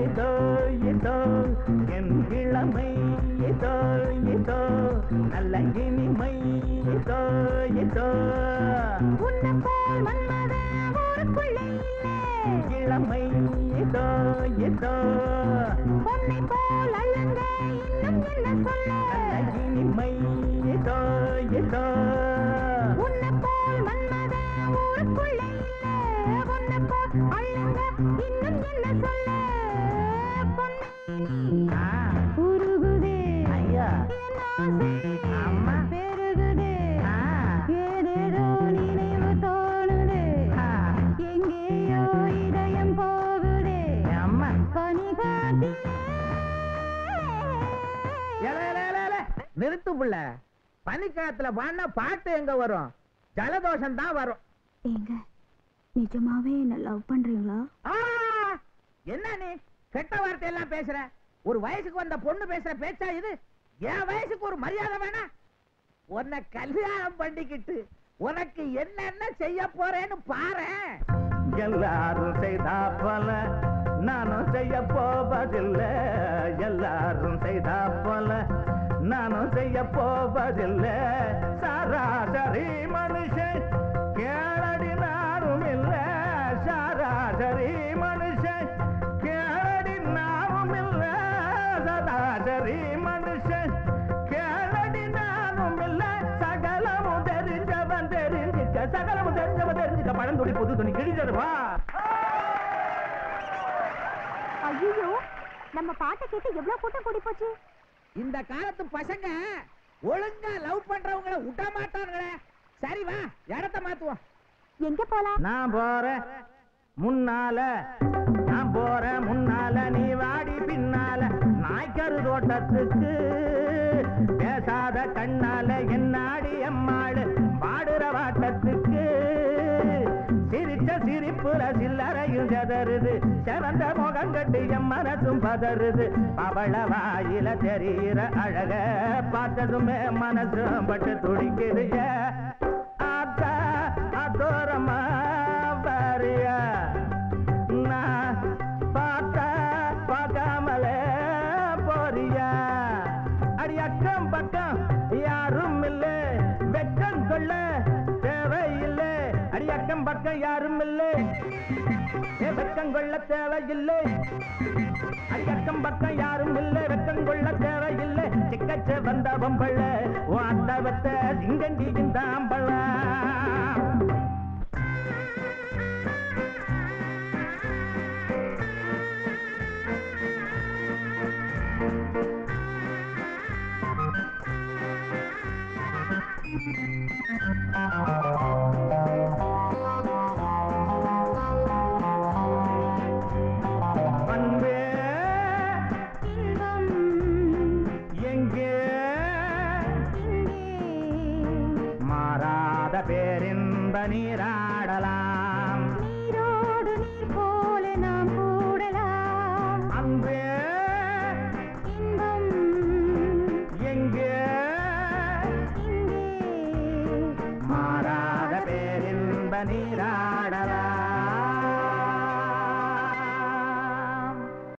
இதோ இதோ என் இளமை இதோ இதோ நல்ல இனிமை இதோ இதோ உன்னை போல் மன்மத ஊருக்குள்ளே இல்லை இளமை இதோ இதோ உன்னை போல் அழுங்க இன்னும் என்ன சொல்ல நல்ல இனிமை இதோ இதோ உன்னை போல் மன்மத ஊருக்குள்ளே இல்லை உன்னை போல் அழுங்க இன்னும் என்ன சொல்ல பொன்னேனி ஆ, உருகுதே ஐயா என் ஆசை அம்மா. பெருகுதே ஆ, ஏதேதோ நினைவு தோணுதே ஆ, எங்கேயோ இதயம் போகுதே அம்மா பனி காட்டிலே ஏல, ஏல, ஏல, ஏல. நிறுத்து புள்ள பனிக்காலத்துல பாடினா பாட்டு எங்க வரும் ஜலதோஷம் தான் வரும் ஏங்க நிஜமாவே என்ன லவ் பண்றீங்களா ஆ! என்ன நீ கெட்ட வார்த்தை எல்லாம் பேசுற ஒரு வயசுக்கு வந்த பொண்ணு பேசுற பேச்சா இது என் வயசுக்கு ஒரு மரியாதை வேணா உன்னை கல்யாணம் பண்ணிக்கிட்டு உனக்கு என்னென்ன செய்ய போறேன்னு பாரேன் எல்லாரும் செய்தா போல நானும் செய்ய போவதில்லை எல்லாரும் செய்தா போல நானும் செய்ய போவதில்லை சராசரி மனுஷன் கேளடி நாரும் இல்ல சராசரி மனுஷன் கேளடி நாரும் இல்ல சராசரி மனுஷன் கேளடி நானும் இல்ல சகலமும் தெரிஞ்சவன் தெரிஞ்சுக்க சகலமும் தெரிஞ்சவன் தெரிஞ்சுக்க பழந்துடி புது துணி கிழிச்சதுவா ஐயோ நம்ம பாட்டை கேட்டு எவ்வளவு கூட்டம் கூடி போச்சு இந்த காலத்து பசங்க ஒழுங்கா லவ் பண்றவங்கள விட மாட்டானுங்களே சரி வா இடத்த மாத்துவோம் எங்க போலாம் நான் போறேன் முன்னால நான் போறேன் முன்னால நீ வாடி பின்னால நாய்க்கரு தோட்டத்துக்கு பேசாத கண்ணால என்னாடி எம்மாடு பாடுற வாட்டத்துக்கு சிரிச்ச சிரிப்புல சில்லறையும் செதறுது சிறந்த முகம் கட்டு என் மனசும் பதறுது பவள வாயில தெரியிற அழக பார்த்ததுமே மனசும் பட்டு துடிக்குது ஏ. ஆத்தா அதோரமா பாரியா நான் பார்த்தா பார்க்காமலே போறியா அடி அக்கம் பக்கம் யாரும் இல்ல வெக்கம் கொள்ள தேவையில்லை அடி அக்கம் பக்கம் யாரும் இல்லை ஏ வெக்கம் கொள்ள தேவையில்லை அடி அக்கம் பக்கம் யாரும் இல்லை வெக்கம் கொள்ள தேவையில்லை சிக்கச்ச வந்த பொம்பள வாத்தவத்த சிங்கண்டியின் தாம்பள அன்பே இன்பம் எங்கே இங்கே மாறாத பேரின்ப நீராடலாம் நீரோடு நீர் போல நாம் கூடலாம் அன்பே இன்பம் எங்கே இங்கே மாறாத பேரின்ப நீராடலாம்